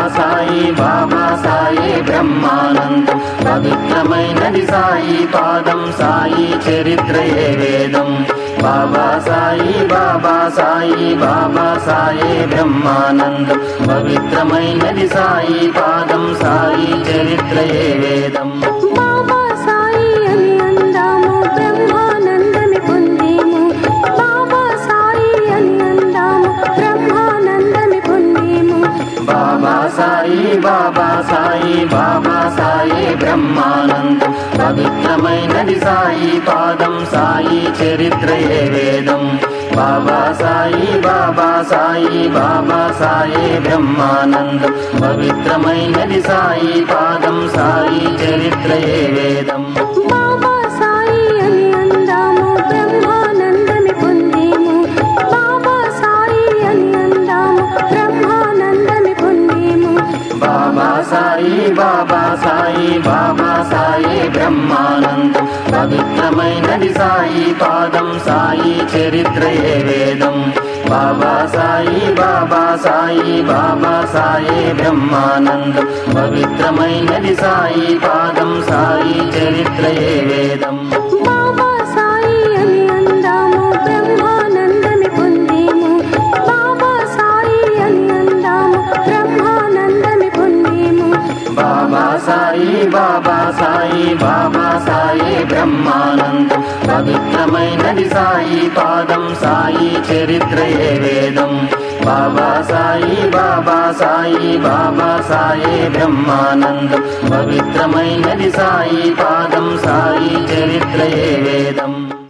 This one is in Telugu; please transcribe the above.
సాయి బాబా సాయి బ్రహ్మానందం పవిత్రమైనది సాయి పాదం సాయి చరిత్రయే వేదం బాబా సాయి బాబా సాయి బాబా సాయి బ్రహ్మానందం పవిత్రమైనది సాయి పాదం సాయి చరిత్రయే వేదం బాబా సాయి అని అందాము బ్రహ్మానందమి పొందేము బాబా సాయి అని అందాము బ్రహ్మానందమి పొందేము బాబా సాయి బాబా సాయి బాబా సాయి బ్రహ్మానందం పవిత్రమైనది సాయి పాదం సాయి చరిత్రయే వేదం బాబా సాయి బాబా సాయి బాబా సాయి బ్రహ్మానందం పవిత్రమైనది సాయి పాదం సాయి చరిత్రయే వేదం బాబా సాయి అని అందాము బ్రహ్మానందమి పొందేము బాబా సాయి అని అందాము బ్రహ్మానందమి పొందేము బాబా సాయి బాబా సాయి బాబా సాయి బ్రహ్మానందం పవిత్రమైనది సాయి పాదం సాయి చరిత్రయే వేదం బాబా సాయి బాబా సాయి బాబా సాయి బ్రహ్మానందం పవిత్రమైనది సాయి పాదం సాయి చరిత్రయే వేదం బాబా సాయి అని అందాము బ్రహ్మానందమి పొందేము బాబా సాయి అని అందాము బ్రహ్మానందమి పొందేము బాబా సాయి బాబా సాయి బాబా సాయి బ్రహ్మానందం పవిత్రమైనది సాయి పాదం సాయి చరిత్రయే వేదం బాబా సాయి బాబా సాయి బాబా సాయి బ్రహ్మానందం పవిత్రమైనది సాయి పాదం సాయి చరిత్రయే వేదం